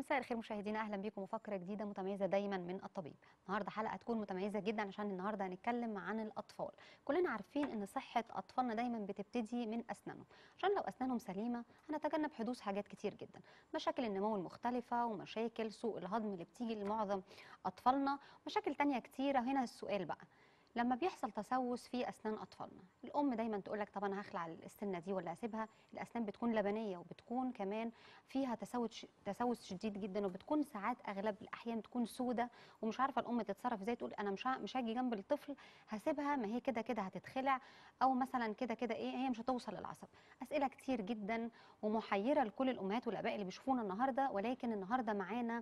مساء الخير مشاهدينا اهلا بيكم وفقره جديده متميزه دايما من الطبيب النهارده حلقه هتكون متميزه جدا عشان النهارده هنتكلم عن الاطفال كلنا عارفين ان صحه اطفالنا دايما بتبتدي من اسنانهم عشان لو اسنانهم سليمه هنتجنب حدوث حاجات كتير جدا مشاكل النمو المختلفه ومشاكل سوء الهضم اللي بتيجي لمعظم اطفالنا مشاكل تانية كتيره هنا السؤال بقى لما بيحصل تسوس في اسنان اطفالنا الام دايما تقول لك طب انا هخلع السنه دي ولا هسيبها الاسنان بتكون لبنيه وبتكون كمان فيها تسوس تسوس شديد جدا وبتكون ساعات اغلب الاحيان بتكون سودة ومش عارفه الام تتصرف ازاي تقول انا مش ه- مش هاجي جنب الطفل هسيبها ما هي كده كده هتتخلع او مثلا كده كده ايه هي مش هتوصل للعصب اسئله كتير جدا ومحيره لكل الامهات والاباء اللي بيشوفونا النهارده ولكن النهارده معانا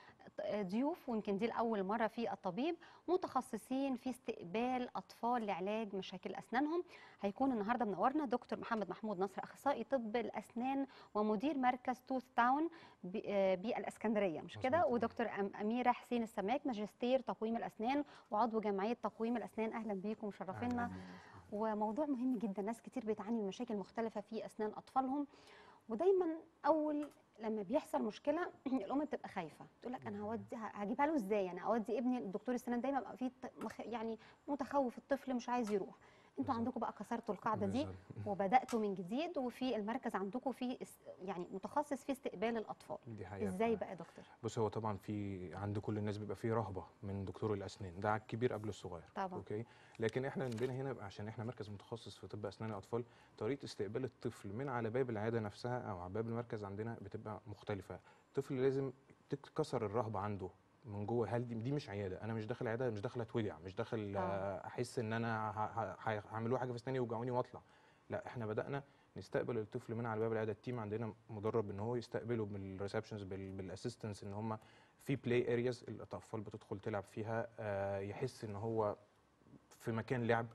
ضيوف ويمكن دي لاول مره في الطبيب متخصصين في استقبال اطفال لعلاج مشاكل اسنانهم هيكون النهارده منورنا دكتور محمد محمود نصر اخصائي طب الاسنان ومدير مركز توث تاون ب- آه، بالاسكندريه مش كده مظبوط. ودكتور أم- اميره حسين السماك ماجستير تقويم الاسنان وعضو جمعيه تقويم الاسنان اهلا بيكم مشرفينا وموضوع مهم جدا ناس كتير بتعاني من مشاكل مختلفه في اسنان اطفالهم ودايما اول لما بيحصل مشكله الام بتبقى خايفه تقول لك انا هودي هجيبها له ازاي انا اودي ابني لدكتور السنان دايما بقى في ط- مخ- يعني متخوف الطفل مش عايز يروح انتوا بالظبط. عندكم بقى كسرتوا القاعده دي بالظبط. وبداتوا من جديد وفي المركز عندكم في اس- يعني متخصص في استقبال الاطفال دي حقيقة ازاي فعلا. بقى يا دكتور بص هو طبعا في عند كل الناس بيبقى فيه رهبه من دكتور الاسنان ده على الكبير قبل الصغير طبعا. اوكي لكن احنا عندنا هنا عشان احنا مركز متخصص في طب اسنان الاطفال طريقه استقبال الطفل من على باب العياده نفسها او على باب المركز عندنا بتبقى مختلفه الطفل لازم تتكسر الرهبه عنده من جوه هل دي, دي مش عياده انا مش داخل عياده مش داخل اتوجع مش داخل آه. آه، احس ان انا ه- ه- ه- هعمل له حاجه في اسناني يوجعوني واطلع لا احنا بدانا نستقبل الطفل من على باب العياده التيم عندنا مدرب ان هو يستقبله بالريسبشنز بالاسيستنس ان هم في بلاي ارياز الاطفال بتدخل تلعب فيها آه، يحس ان هو في مكان لعب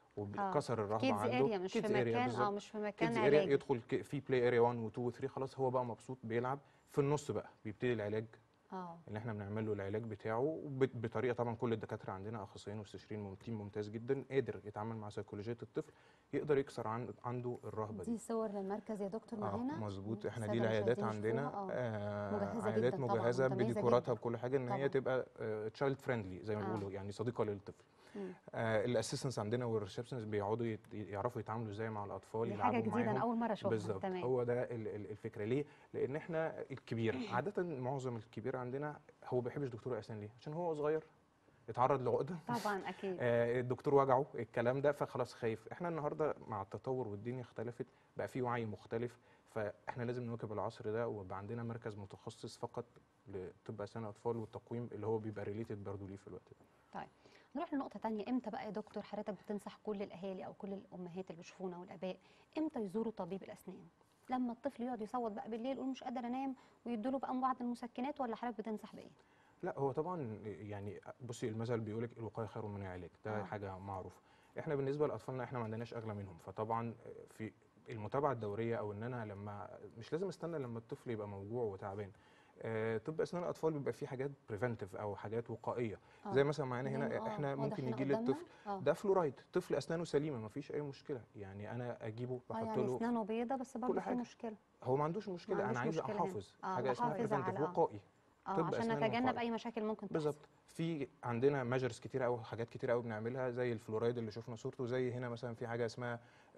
وكسر الرهبه كيدز عنده اريا مش في kids area مكان اه بالظبط. مش في مكان كيدز اريا علاجي يدخل ك- في بلاي اريا 1 و 2 و 3 خلاص هو بقى مبسوط بيلعب في النص بقى بيبتدي العلاج اه اللي احنا بنعمل له العلاج بتاعه وب- بطريقه طبعا كل الدكاتره عندنا اخصائيين واستشاريين مم- تيم ممتاز جدا قادر يتعامل مع سيكولوجيه الطفل يقدر يكسر عن عنده الرهبه دي دي صور للمركز يا دكتور اه معانا مظبوط احنا السادة دي العيادات المشاهدين عندنا يشوفوها، آه. آه مجهزة عيادات جداً طبعاً، مجهزه متميزة بديكوراتها جداً. بكل حاجه ان طبعاً. هي تبقى تشايلد فريندلي زي ما آه. بيقولوا يعني صديقه للطفل مم. آه الاسيستنتس عندنا والريسبشنز بيقعدوا يت- يعرفوا يتعاملوا ازاي مع الاطفال دي حاجه يلعبوا جديده انا معاهم اول مره اشوفها بالظبط تمام هو ده ال- ال- الفكره ليه لان احنا الكبير عاده معظم الكبير عندنا هو ما بيحبش دكتور الاسنان ليه عشان هو صغير اتعرض لعقده طبعا اكيد آه، الدكتور وجعه الكلام ده فخلاص خايف احنا النهارده مع التطور والدنيا اختلفت بقى في وعي مختلف فاحنا لازم نواكب العصر ده ويبقى عندنا مركز متخصص فقط لطب اسنان الاطفال والتقويم اللي هو بيبقى ريليتد برضه ليه في الوقت ده طيب نروح لنقطه تانية امتى بقى يا دكتور حضرتك بتنصح كل الاهالي او كل الامهات اللي بيشوفونا والاباء امتى يزوروا طبيب الاسنان لما الطفل يقعد يصوت بقى بالليل يقول مش قادر انام ويدوا له بقى بعض المسكنات ولا حضرتك بتنصح بايه لا هو طبعا يعني بصي المثل بيقول لك الوقايه خير من العلاج ده آه. آه. حاجه معروفه احنا بالنسبه لاطفالنا احنا ما عندناش اغلى منهم فطبعا في المتابعه الدوريه او ان انا لما مش لازم استنى لما الطفل يبقى موجوع وتعبان آه، طب اسنان الاطفال بيبقى فيه حاجات بريفنتيف او حاجات وقائيه آه. زي مثلا معانا زي- هنا آه، احنا واضح ممكن هنا يجي قدامنا. للطفل آه. ده فلورايد طفل اسنانه سليمه ما فيش اي مشكله يعني انا اجيبه اه بحط يعني له اسنانه بيضه بس برضه في حاجة. مشكله هو ما عندوش مشكله عندوش انا عايز مشكلة هنا. احافظ آه، حاجه اسمها بحافظ بريفنتيف على- آه. وقائي اه طب عشان أسنان نتجنب وقائي. اي مشاكل ممكن تحصل بالظبط في عندنا ميجرز كتير قوي حاجات كتير قوي بنعملها زي الفلورايد اللي شفنا صورته زي هنا مثلا في حاجه اسمها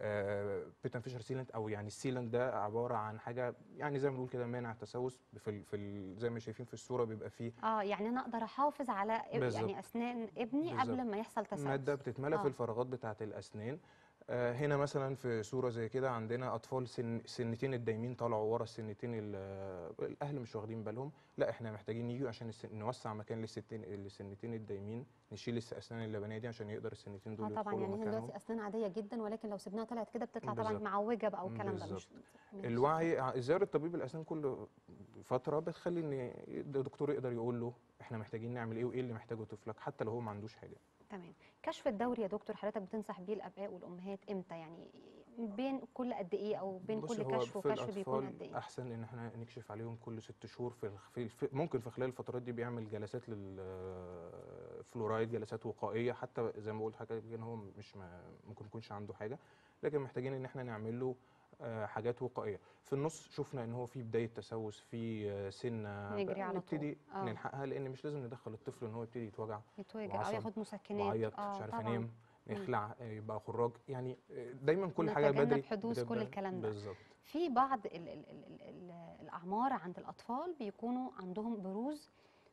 بيتن فيشر سيلنت او يعني السيلنت ده عباره عن حاجه يعني زي ما بنقول كده مانع تسوس في ال في ال زي ما شايفين في الصوره بيبقى فيه اه يعني انا اقدر احافظ على إب- بالظبط. يعني اسنان ابني بالظبط. قبل ما يحصل تسوس ماده بتتملى آه. في الفراغات بتاعه الاسنان آه، هنا مثلا في صوره زي كده عندنا اطفال سن سنتين الدايمين طلعوا ورا السنتين ال- آه، الاهل مش واخدين بالهم لا احنا محتاجين نيجي عشان السن نوسع مكان للستين للسنتين الدايمين نشيل الاسنان اللبنيه دي عشان يقدر السنتين دول اه طبعا يدخلوا يعني هي مكانهم. دلوقتي اسنان عاديه جدا ولكن لو سيبناها طلعت كده بتطلع طبعا بالظبط. معوجه بقى والكلام ده مش ماشي. الوعي ع- زياره طبيب الاسنان كل فتره بتخلي ان الدكتور يقدر يقول له احنا محتاجين نعمل ايه وايه اللي محتاجه طفلك حتى لو هو ما عندوش حاجه تمام كشف الدوري يا دكتور حضرتك بتنصح بيه الاباء والامهات امتى يعني بين كل قد ايه او بين بصي كل هو كشف في وكشف بيكون الأطفال قد ايه احسن ان احنا نكشف عليهم كل ست شهور في, الخ- في, في ممكن في خلال الفترات دي بيعمل جلسات للفلورايد جلسات وقائيه حتى زي ما قلت حضرتك ان هو مش ما ممكن يكونش عنده حاجه لكن محتاجين ان احنا نعمل له آه، حاجات وقائيه في النص شفنا ان هو في بدايه تسوس في آه، سنه نجري على نبتدي طول. آه. نلحقها لان مش لازم ندخل الطفل ان هو يبتدي يتوجع يتوجع او وعصب ياخد مسكنات وعيط مش اه عارف طبعا انام نخلع آه، يبقى خراج يعني آه، دايما كل حاجه نتجنب بدري حدوث كل بتبقى- الكلام ده. بالظبط في بعض ال ال ال ال ال الاعمار عند الاطفال بيكونوا عندهم بروز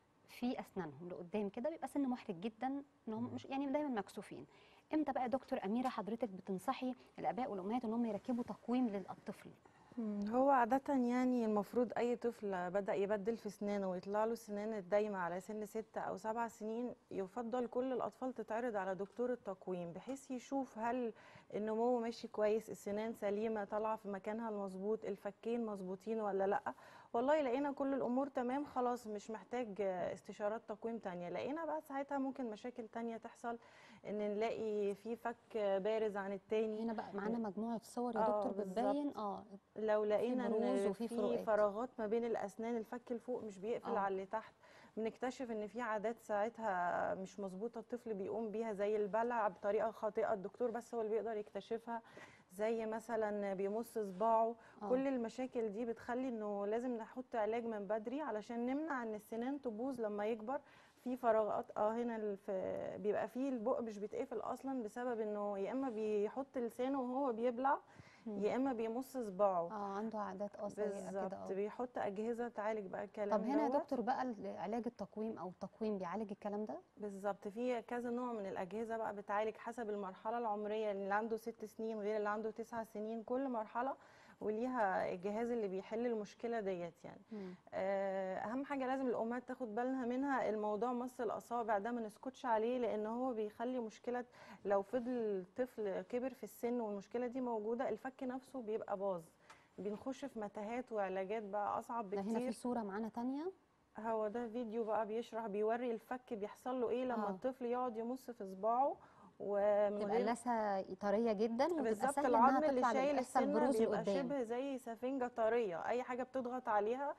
في اسنانهم لقدام كده بيبقى سن محرج جدا انهم مم. مش يعني دايما مكسوفين امتى بقى يا دكتور اميره حضرتك بتنصحي الاباء والامهات ان هم يركبوا تقويم للطفل مم، هو عادة يعني المفروض أي طفل بدأ يبدل في سنانه ويطلع له السنان الدايمة على سن ستة أو سبع سنين يفضل كل الأطفال تتعرض على دكتور التقويم بحيث يشوف هل النمو ماشي كويس السنان سليمة طالعة في مكانها المظبوط الفكين مظبوطين ولا لأ والله لقينا كل الأمور تمام خلاص مش محتاج استشارات تقويم تانية لقينا بقى ساعتها ممكن مشاكل تانية تحصل إن نلاقي في فك بارز عن التاني هنا بقى معانا مجموعه صور يا آه، دكتور بالظبط. بتبين اه لو لقينا بروز ان وفي في فروقات. فراغات ما بين الاسنان الفك الفوق مش بيقفل آه. على اللي تحت بنكتشف ان في عادات ساعتها مش مظبوطه الطفل بيقوم بيها زي البلع بطريقه خاطئه الدكتور بس هو اللي بيقدر يكتشفها زي مثلا بيمص صباعه آه. كل المشاكل دي بتخلي انه لازم نحط علاج من بدري علشان نمنع ان السنان تبوظ لما يكبر في فراغات اه هنا الف... بيبقى فيه البق مش بيتقفل اصلا بسبب انه يا اما بيحط لسانه وهو بيبلع مم. يا اما بيمص صباعه اه عنده عادات اه سيئه كده بالظبط اه بيحط اجهزه تعالج بقى الكلام طب هنا يا دوت. دكتور بقى ال- علاج التقويم او التقويم بيعالج الكلام ده بالظبط في كذا نوع من الاجهزه بقى بتعالج حسب المرحله العمريه اللي عنده ست سنين غير اللي عنده تسع سنين كل مرحله وليها الجهاز اللي بيحل المشكله ديت يعني مم. آه، اهم حاجه لازم الامهات تاخد بالها منها الموضوع مص الاصابع ده ما نسكتش عليه لان هو بيخلي مشكله لو فضل الطفل كبر في السن والمشكله دي موجوده الفك نفسه بيبقى باظ بنخش في متاهات وعلاجات بقى اصعب ده بكتير هنا في صوره معانا تانية هو ده فيديو بقى بيشرح بيوري الفك بيحصل له ايه لما آه. الطفل يقعد يمص في صباعه ومن تبقى غير اللثه طريه جدا وبتبقى بالظبط سهل العظم انها اللي تطلع شايل بيحصل السنه بروز بيبقى لقدام شبه زي سفنجه طريه اي حاجه بتضغط عليها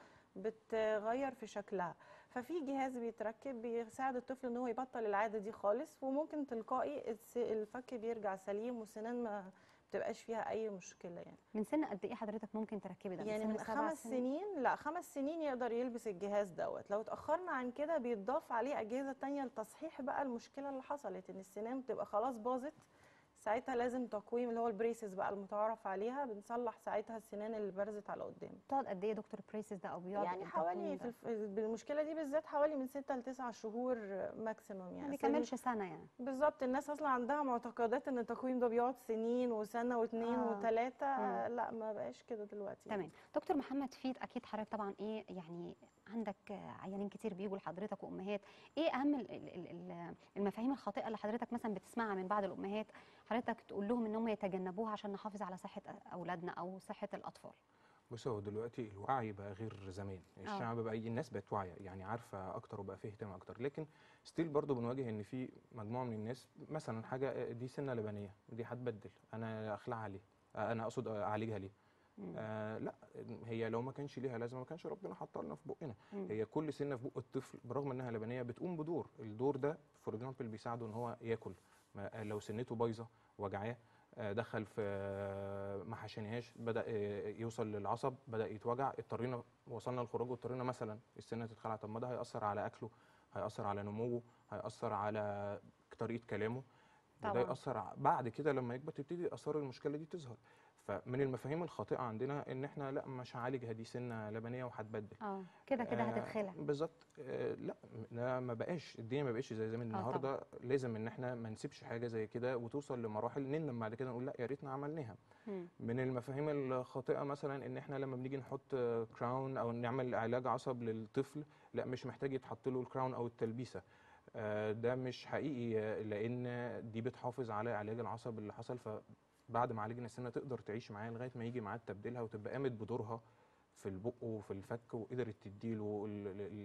بتغير في شكلها ففي جهاز بيتركب بيساعد الطفل ان هو يبطل العاده دي خالص وممكن تلقائي الس- الفك بيرجع سليم والسنان ما بتبقاش فيها اي مشكله يعني من سن قد ايه حضرتك ممكن تركبي ده يعني سن من سبع خمس سنين لا خمس سنين يقدر يلبس الجهاز دوت لو اتأخرنا عن كده بيتضاف عليه أجهزة تانية لتصحيح بقى المشكلة اللي حصلت إن السنان بتبقى خلاص باظت ساعتها لازم تقويم اللي هو البريسز بقى المتعارف عليها بنصلح ساعتها السنان اللي برزت على قدام بتقعد قد ايه يا دكتور بريسز ده او بيقعد يعني التقويم حوالي ده؟ في الف... بالمشكلة دي بالذات حوالي من ستة لتسعة شهور ماكسيموم ما يعني بيكملش سنه يعني بالظبط الناس اصلا عندها معتقدات ان التقويم ده بيقعد سنين وسنه واثنين آه. وثلاثه مم. لا ما بقاش كده دلوقتي تمام دكتور محمد فيد اكيد حضرتك طبعا ايه يعني عندك آه، عيانين كتير بيجوا لحضرتك وامهات ايه اهم ال- ال- ال- ال- المفاهيم الخاطئه اللي حضرتك مثلا بتسمعها من بعض الامهات حضرتك تقول لهم ان هم يتجنبوها عشان نحافظ على صحه اولادنا او صحه الاطفال بص هو دلوقتي الوعي بقى غير زمان الشعب بقى الناس بقت واعيه يعني عارفه اكتر وبقى فيه اهتمام اكتر لكن ستيل برضو بنواجه ان في مجموعه من الناس مثلا حاجه دي سنه لبنيه دي هتبدل انا اخلعها ليه آه، انا اقصد اعالجها ليه مم. آه لا هي لو ما كانش ليها لازمه ما كانش ربنا حطها لنا في بقنا مم. هي كل سنه في بق الطفل برغم انها لبنيه بتقوم بدور الدور ده فور اكزامبل بيساعده ان هو ياكل ما لو سنته بايظه وجعاه آه، دخل في آه، ما حشيناهاش بدا آه، يوصل للعصب بدا يتوجع اضطرينا وصلنا للخراج واضطرينا مثلا السنه تتخلع طب ما ده هياثر على اكله هياثر على نموه هياثر على طريقه كلامه وده طبعاً. ياثر ع- بعد كده لما يكبر تبتدي اثار المشكله دي تظهر فمن المفاهيم الخاطئه عندنا ان احنا لا مش هعالجها دي سنه لبنيه وهتبدل اه كده كده آه، هتتخلع بالظبط آه، لا لا ما بقاش الدنيا ما بقتش زي زمان آه، النهارده لازم ان احنا ما نسيبش حاجه زي كده وتوصل لمراحل نندم بعد كده نقول لا يا ريتنا عملناها مم. من المفاهيم الخاطئه مثلا ان احنا لما بنيجي نحط كراون او نعمل علاج عصب للطفل لا مش محتاج يتحط له الكراون او التلبيسه آه، ده مش حقيقي آه، لان دي بتحافظ على علاج العصب اللي حصل فبعد ما عالجنا السنه تقدر تعيش معاه لغايه ما يجي ميعاد تبديلها وتبقى قامت بدورها في البق وفي الفك وقدرت تديله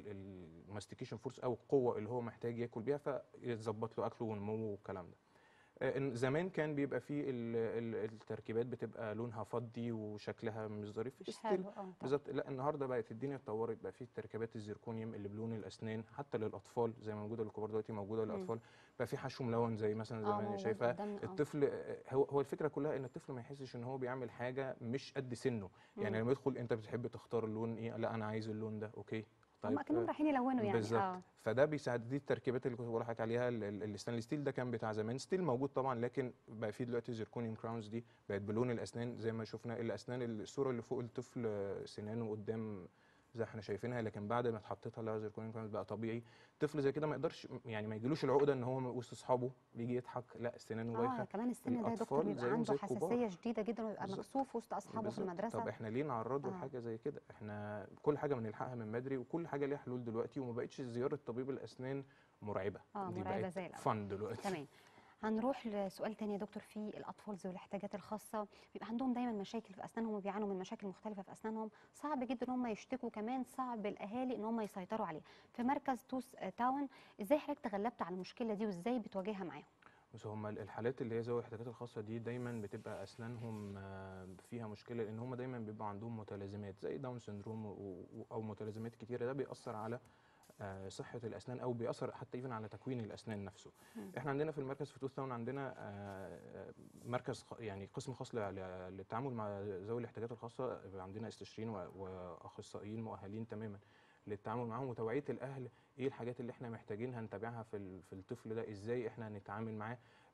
الماستيكيشن فورس او القوه اللي هو محتاج ياكل بيها فيتظبط له اكله ونموه والكلام ده آه، إن زمان كان بيبقى فيه ال- ال- التركيبات بتبقى لونها فضي وشكلها مش ظريف مش still حلو اه طبعاً. بالظبط لا النهارده بقت الدنيا اتطورت بقى في تركيبات الزيركونيوم اللي بلون الاسنان حتى للاطفال زي ما موجوده للكبار دلوقتي موجوده مم. للاطفال بقى في حشو ملون زي مثلا زي اه ما موجود شايفاه قدامنا اه الطفل آه، هو هو الفكره كلها ان الطفل ما يحسش ان هو بيعمل حاجه مش قد سنه يعني مم. لما يدخل انت بتحب تختار اللون ايه لا انا عايز اللون ده اوكي هم كانوا آه، رايحين يلونوا يعني بالظبط اه فده بيساعد دي التركيبات اللي كنت بقول لحضرتك عليها ال- ال- الستانلس ستيل ده كان بتاع زمان ستيل موجود طبعا لكن بقى في دلوقتي زيركونيوم كراونز دي بقت بلون الاسنان زي ما شفنا الاسنان الصوره اللي فوق الطفل آه، سنانه قدام زي احنا شايفينها لكن بعد ما اتحطيت لها زيركونيوم كراونز بقى طبيعي طفل زي كده ما يقدرش يعني ما يجيلوش العقده ان هو وسط اصحابه بيجي يضحك لا سنانه اه بايخه كمان السن ده يا دكتور الأطفال بيبقى زيهم عنده زي الكبار. حساسيه شديده جدا ويبقى بالظبط. مكسوف وسط اصحابه في بالظبط. المدرسه طب احنا ليه نعرضه آه. لحاجه زي كده احنا كل حاجه بنلحقها من بدري وكل حاجه ليها حلول دلوقتي وما بقتش زياره طبيب الاسنان مرعبه اه دي مرعبة بقت زي الأول. فن دلوقتي تمام هنروح لسؤال تاني يا دكتور في الاطفال ذوي الاحتياجات الخاصه بيبقى عندهم دايما مشاكل في اسنانهم وبيعانوا من مشاكل مختلفه في اسنانهم صعب جدا ان هم يشتكوا كمان صعب الاهالي ان هم يسيطروا عليه في مركز توس آه، تاون ازاي حضرتك تغلبت على المشكله دي وازاي بتواجهها معاهم بس هم الحالات اللي هي ذوي الاحتياجات الخاصه دي دايما بتبقى اسنانهم آه، فيها مشكله لان هم دايما بيبقى عندهم متلازمات زي داون سندروم و- و- او متلازمات كتيره ده بيأثر على آه، صحه الاسنان او بيأثر حتى ايفن على تكوين الاسنان نفسه مم. احنا عندنا في المركز في توث تاون عندنا آه، مركز خ- يعني قسم خاص ل- ل- للتعامل مع ذوي الاحتياجات الخاصه عندنا استشاريين و- واخصائيين مؤهلين تماما للتعامل معاهم وتوعيه الاهل ايه الحاجات اللي احنا محتاجينها نتابعها في ال- في الطفل ده ازاي احنا نتعامل معاه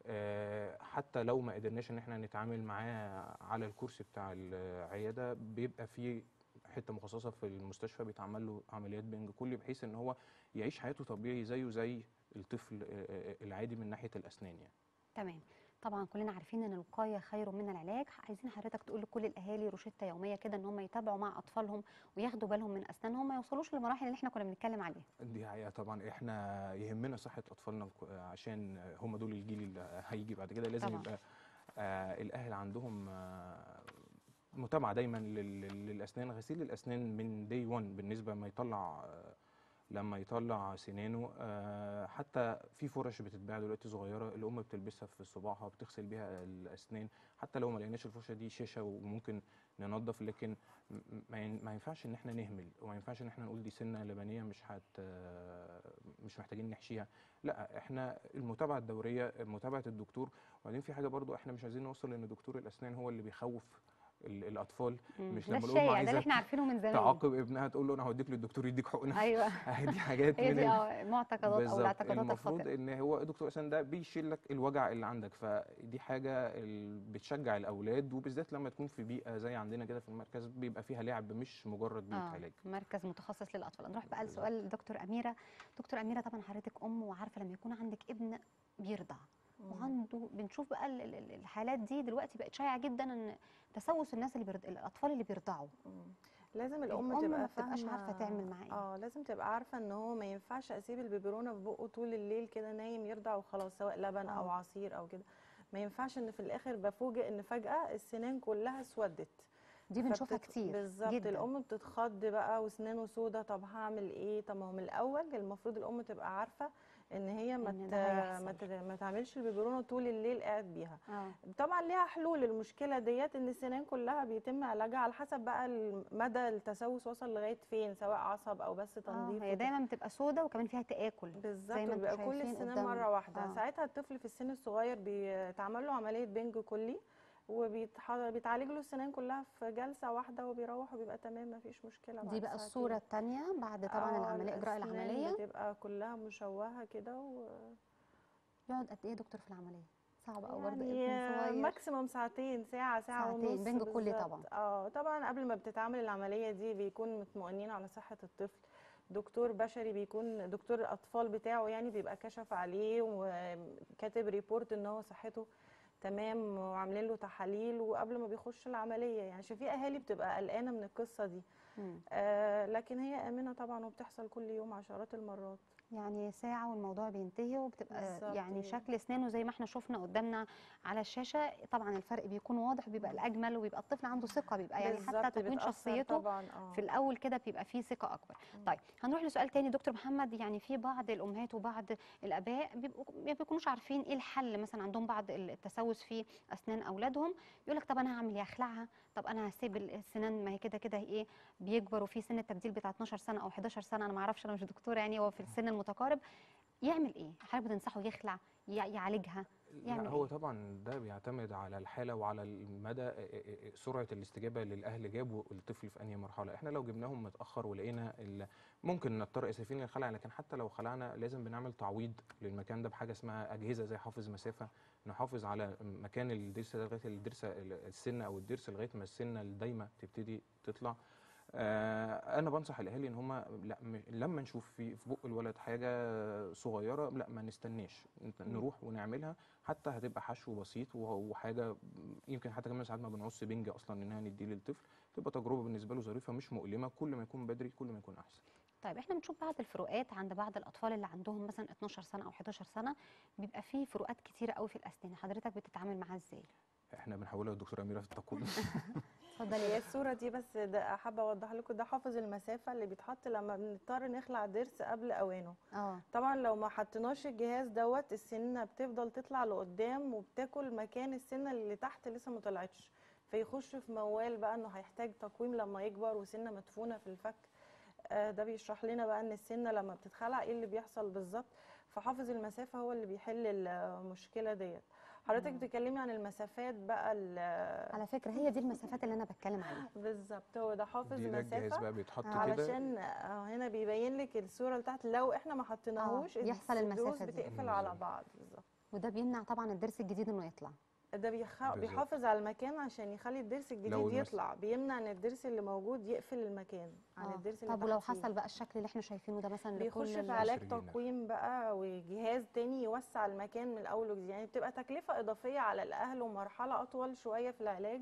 آه، حتى لو ما قدرناش ان احنا نتعامل معاه على الكرسي بتاع العياده بيبقى في حته مخصصه في المستشفى بيتعمل له عمليات بنج كلي بحيث ان هو يعيش حياته طبيعي زيه زي الطفل آه، آه، العادي من ناحيه الاسنان يعني تمام طبعا كلنا عارفين ان الوقايه خير من العلاج عايزين حضرتك تقول لكل الاهالي روشته يوميه كده ان هم يتابعوا مع اطفالهم وياخدوا بالهم من اسنانهم ما يوصلوش للمراحل اللي احنا كنا بنتكلم عليها دي حقيقة طبعا احنا يهمنا صحة أطفالنا ك- عشان هم دول الجيل اللي هيجي بعد كده لازم طبعاً. يبقى آه الأهل عندهم آه متابعة دايما لل- لل- للأسنان غسيل الأسنان من دي 1 بالنسبة ما يطلع آه لما يطلع سنانه آه حتى في فرش بتتباع دلوقتي صغيرة الأم بتلبسها في صباعها بتغسل بيها الأسنان حتى لو ما لقيناش الفرشة دي شاشة وممكن ننظف لكن م- ما ين- ما ينفعش ان احنا نهمل وما ينفعش ان احنا نقول دي سنه لبنيه مش هت مش محتاجين نحشيها لا احنا المتابعه الدوريه متابعه الدكتور وبعدين في حاجه برضو احنا مش عايزين نوصل ان دكتور الاسنان هو اللي بيخوف ال- الاطفال مم. مش ده لما الام الشائع ده عايزه اللي احنا عارفينه من زمان تعاقب ابنها تقول له انا هوديك للدكتور يديك حقنه ايوه دي حاجات هي من دي ال- اه معتقدات او بالظبط الاعتقادات المفروض الخاطئه ان هو دكتور اسنان ده بيشيل لك الوجع اللي عندك فدي حاجه ال- بتشجع الاولاد وبالذات لما تكون في بيئه زي عندنا كده في المركز بيبقى فيها لعب مش مجرد بيئه اه علاج مركز متخصص للاطفال نروح بقى بالظبط. لسؤال دكتور اميره دكتور اميره طبعا حضرتك ام وعارفه لما يكون عندك ابن بيرضع وعنده بنشوف بقى ال- ال- ال- الحالات دي دلوقتي بقت شائعه جدا ان تسوس الناس اللي بيرض... الاطفال اللي بيرضعوا مم. لازم الام, الأم تبقى ما بتبقاش فاهمة- عارفة تعمل معاه إيه. اه لازم تبقى عارفه ان هو ما ينفعش اسيب البيبرونه في بقه طول الليل كده نايم يرضع وخلاص سواء لبن او آه. عصير او كده ما ينفعش ان في الاخر بفوجئ ان فجاه السنان كلها اسودت دي بنشوفها فبتت- كتير بالظبط جدا الام بتتخض بقى وسنانه سودا طب هعمل ايه طب ما هو من الاول المفروض الام تبقى عارفه ان هي ما إن ت- ده ما هيحصل. ت- ما تعملش البيبرونه طول الليل قاعد بيها اه طبعا ليها حلول المشكله ديت ان السنان كلها بيتم علاجها على حسب بقى ال- مدى التسوس وصل لغايه فين سواء عصب او بس اه تنظيف هي وكده. دايما بتبقى سودا وكمان فيها تاكل بالظبط زي ما انتم بيبقى كل شايفين السنان قدامنا. مره واحده آه. ساعتها الطفل في السن الصغير بيتعمل له عمليه بنج كلي وبيتعالج له السنان كلها في جلسه واحده وبيروح وبيبقى تمام مفيش مشكله دي بعد بقى ساعتين. الصوره الثانيه بعد طبعا آه، العمليه اجراء الأسنان العمليه بتبقى كلها مشوهه كده و... يقعد قد ايه يا دكتور في العمليه صعبه او برضه يعني ابن صغير ماكسيموم ساعتين ساعة ساعة ساعتين، ونص بنج كلي بالظبط. طبعا. اه طبعا قبل ما بتتعمل العملية دي بيكون مطمئنين على صحة الطفل دكتور بشري بيكون دكتور الأطفال بتاعه يعني بيبقى كشف عليه وكاتب ريبورت إن هو صحته تمام وعاملين له تحاليل وقبل ما بيخش العملية يعني عشان في أهالي بتبقى قلقانة من القصة دي مم. آه لكن هي آمنة طبعا وبتحصل كل يوم عشرات المرات يعني ساعة والموضوع بينتهي وبتبقى بالظبط يعني كده. شكل اسنانه زي ما احنا شفنا قدامنا على الشاشة طبعا الفرق بيكون واضح وبيبقى الاجمل وبيبقى الطفل عنده ثقة بيبقى يعني حتى بالظبط، تكوين بتأثر شخصيته طبعا اه في الاول كده بيبقى فيه ثقه اكبر طيب هنروح لسؤال تاني دكتور محمد يعني في بعض الامهات وبعض الاباء بيبقوا ما بيكونوش عارفين ايه الحل مثلا عندهم بعض التسوس في اسنان اولادهم يقول لك طب انا هعمل ايه اخلعها طب انا هسيب السنان ما هي كده كده ايه بيكبروا في سن التبديل بتاع 12 سنه او 11 سنه انا ما اعرفش انا مش دكتوره يعني هو في السن المتقارب يعمل ايه حضرتك بتنصحه يخلع ي- يعالجها يعمل لا هو إيه؟ طبعا ده بيعتمد على الحاله وعلى المدى سرعه الاستجابه للاهل جابوا الطفل في انهي مرحله احنا لو جبناهم متاخر ولقينا ال- ممكن نضطر اسفين للخلع لكن حتى لو خلعنا لازم بنعمل تعويض للمكان ده بحاجه اسمها اجهزه زي حافظ مسافه نحافظ على مكان الضرس ده لغايه الضرس السنه او الضرس لغايه ما السنه الدايمه تبتدي تطلع آه، انا بنصح الاهالي ان هم لا م- لما نشوف في في بق الولد حاجه صغيره لا ما نستناش نت- نروح ونعملها حتى هتبقى حشو بسيط وه- وحاجه يمكن حتى كمان ساعات ما بنعوزش بنج اصلا انها نديه للطفل تبقى تجربه بالنسبه له ظريفه مش مؤلمه كل ما يكون بدري كل ما يكون احسن طيب احنا بنشوف بعض الفروقات عند بعض الاطفال اللي عندهم مثلا 12 سنه او 11 سنه بيبقى فيه فروقات كتيره قوي في الاسنان حضرتك بتتعامل معاها ازاي احنا بنحولها للدكتوره اميره في التقويم اتفضلي هي يا الصورة دي بس ده حابة أوضح لكم ده حافظ المسافة اللي بيتحط لما بنضطر نخلع ضرس قبل أوانه اه طبعا لو ما حطيناش الجهاز دوت السنة بتفضل تطلع لقدام وبتاكل مكان السنة اللي تحت لسه ما طلعتش فيخش في موال بقى انه هيحتاج تقويم لما يكبر وسنة مدفونة في الفك آه، ده بيشرح لنا بقى ان السنة لما بتتخلع ايه اللي بيحصل بالظبط فحافظ المسافة هو اللي بيحل المشكلة ديت حضرتك مم. بتتكلمي عن المسافات بقى ال- على فكره هي دي المسافات اللي انا بتكلم عليها بالظبط هو ده حافظ دي ده الجهاز المسافة بقى بيتحط كده علشان آه، هنا بيبين لك الصوره اللي تحت لو احنا ما حطيناهوش يحصل الضروس المسافة دي. بتقفل على بعض بالظبط وده بيمنع طبعا الضرس الجديد انه يطلع ده بيخ... بالظبط. بيحافظ على المكان عشان يخلي الضرس لو الجديد المس- يطلع بيمنع ان الضرس اللي موجود يقفل المكان عن آه. الضرس اللي طب ولو تحت فيه. حصل بقى الشكل اللي احنا شايفينه ده مثلا بيخش لكل في ال- علاج العشرينات. تقويم بقى وجهاز تاني يوسع المكان من الاول وجديد يعني بتبقى تكلفه اضافيه على الاهل ومرحله اطول شويه في العلاج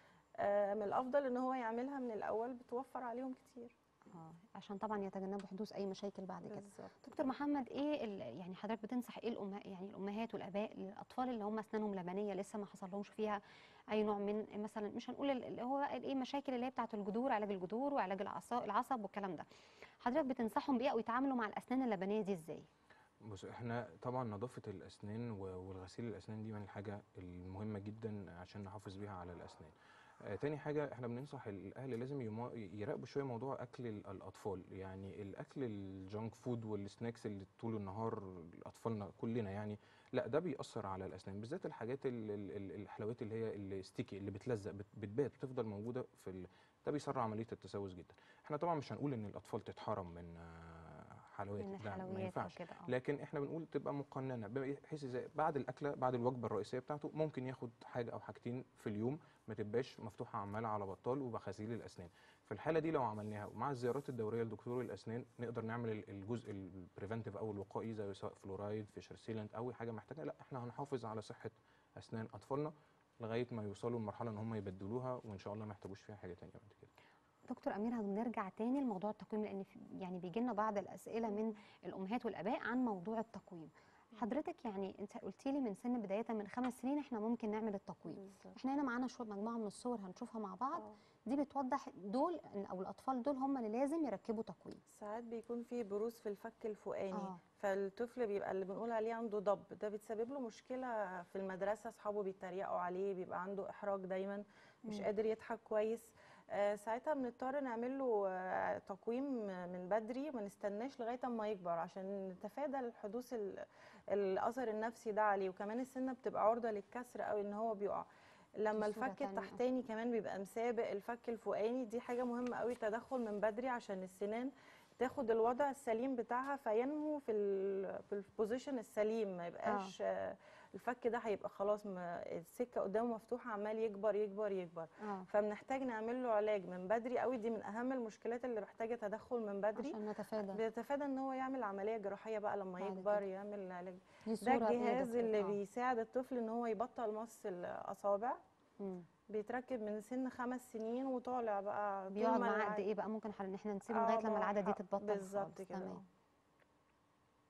آه، من الافضل ان هو يعملها من الاول بتوفر عليهم كتير اه عشان طبعا يتجنبوا حدوث اي مشاكل بعد كده بالظبط دكتور محمد ايه ال- يعني حضرتك بتنصح ايه الأمه يعني الامهات والاباء للاطفال اللي هم اسنانهم لبنيه لسه ما حصلهمش فيها اي نوع من مثلا مش هنقول ال- اللي هو ايه مشاكل اللي هي بتاعه الجذور علاج الجذور وعلاج العصا- العصب والكلام ده حضرتك بتنصحهم بايه او يتعاملوا مع الاسنان اللبنيه دي ازاي بص احنا طبعا نظافة الأسنان و- والغسيل الأسنان دي من الحاجة المهمة جدا عشان نحافظ بيها على الأسنان. آه تاني حاجة احنا بننصح الأهل لازم يما- يراقبوا شوية موضوع أكل ال- الأطفال، يعني الأكل الجانك فود والسناكس اللي طول النهار أطفالنا كلنا يعني لا ده بيأثر على الأسنان بالذات الحاجات ال- ال- ال- الحلويات اللي هي الستيكي اللي بتلزق بت- بتبات بتفضل موجودة في ال... ده بيسرع عملية التسوس جدا. احنا طبعا مش هنقول إن الأطفال تتحرم من آه، حلويات من لا ما الحلويات ينفعش وكده اه لكن احنا بنقول تبقى مقننه بحيث زي بعد الاكله بعد الوجبه الرئيسيه بتاعته ممكن ياخد حاجه او حاجتين في اليوم ما تبقاش مفتوحه عماله على بطال وبغسيل الاسنان في الحاله دي لو عملناها ومع الزيارات الدوريه لدكتور الاسنان نقدر نعمل ال- الجزء البريفنتيف او الوقائي زي سواء فلورايد فيشر سيلنت او حاجه محتاجه لا احنا هنحافظ على صحه اسنان اطفالنا لغايه ما يوصلوا لمرحله ان هم يبدلوها وان شاء الله ما يحتاجوش فيها حاجه تانية بعد كده دكتور امير هنرجع تاني لموضوع التقويم لان في- يعني بيجي لنا بعض الاسئله من الامهات والاباء عن موضوع التقويم حضرتك يعني انت قلتي لي من سن بدايه من خمس سنين احنا ممكن نعمل التقويم بالظبط احنا هنا معانا شويه مجموعه من الصور هنشوفها مع بعض آه. دي بتوضح دول إن- او الاطفال دول هم اللي لازم يركبوا تقويم ساعات بيكون فيه بروز في الفك الفوقاني آه. فالطفل بيبقى اللي بنقول عليه عنده ضب ده بتسبب له مشكله في المدرسه اصحابه بيتريقوا عليه بيبقى عنده احراج دايما مش مم. قادر يضحك كويس آه، ساعتها بنضطر نعمل له آه، تقويم من بدري ما نستناش لغايه اما يكبر عشان نتفادى الحدوث ال- الاثر النفسي ده عليه وكمان السنه بتبقى عرضه للكسر قوي ان هو بيقع لما دي صورة الفك تانية. التحتاني كمان بيبقى مسابق الفك الفوقاني دي حاجه مهمه قوي تدخل من بدري عشان السنان تاخد الوضع السليم بتاعها فينمو في ال في البوزيشن السليم ما يبقاش آه. الفك ده هيبقى خلاص ما السكه قدامه مفتوحه عمال يكبر يكبر يكبر اه فبنحتاج نعمل له علاج من بدري قوي دي من اهم المشكلات اللي محتاجه تدخل من بدري عشان نتفادى بيتفادى ان هو يعمل عمليه جراحيه بقى لما بعد يكبر كده. يعمل علاج دي ده صوره إيه يا الجهاز دكتور؟ اللي آه. بيساعد الطفل ان هو يبطل مص الاصابع مم. بيتركب من سن خمس سنين وطالع بقى طول بيقعد ما معاه الع- قد ايه بقى ممكن حل ان احنا نسيبه آه، لغايه لما ما العاده دي ح- تتبطل بالظبط خالص. كده تمام آه.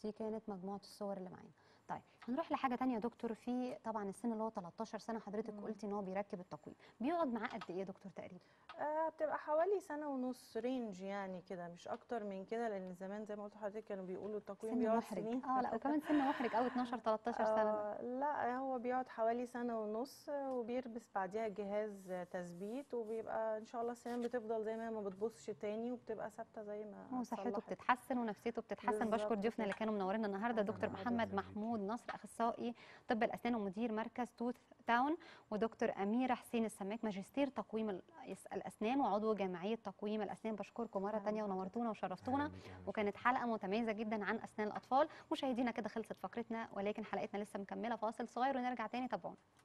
دي كانت مجموعه الصور اللي معانا طيب هنروح لحاجه تانية يا دكتور في طبعا السن اللي هو 13 سنه حضرتك مم. قلتي ان هو بيركب التقويم بيقعد معاه قد ايه يا دكتور تقريبا آه بتبقى حوالي سنة ونص رينج يعني كده مش أكتر من كده لأن زمان زي ما قلت لحضرتك كانوا بيقولوا التقويم سن بيقعد محرج سنين اه لا وكمان سن محرج قوي 12 13 سنه ده. آه لا هو بيقعد حوالي سنة ونص وبيلبس بعديها جهاز تثبيت وبيبقى إن شاء الله السنان بتفضل زي ما هي ما بتبصش تاني وبتبقى ثابتة زي ما هو صحته اتصلحت. بتتحسن ونفسيته بتتحسن بشكر بالظبط ضيوفنا اللي كده. كانوا منورينا النهارده الله دكتور يخليك. محمد الله يخليك. محمود نصر اخصائي طب الاسنان ومدير مركز توث تاون ودكتور اميره حسين السماك ماجستير تقويم ال- الاسنان وعضو جمعيه تقويم الاسنان بشكركم مره أهلا تانية بحضرتك. ونورتونا وشرفتونا أهلاً بيك، أهلاً وكانت حلقه متميزه جدا عن اسنان الاطفال مشاهدينا كده خلصت فقرتنا ولكن حلقتنا لسه مكمله فاصل صغير ونرجع تاني تابعونا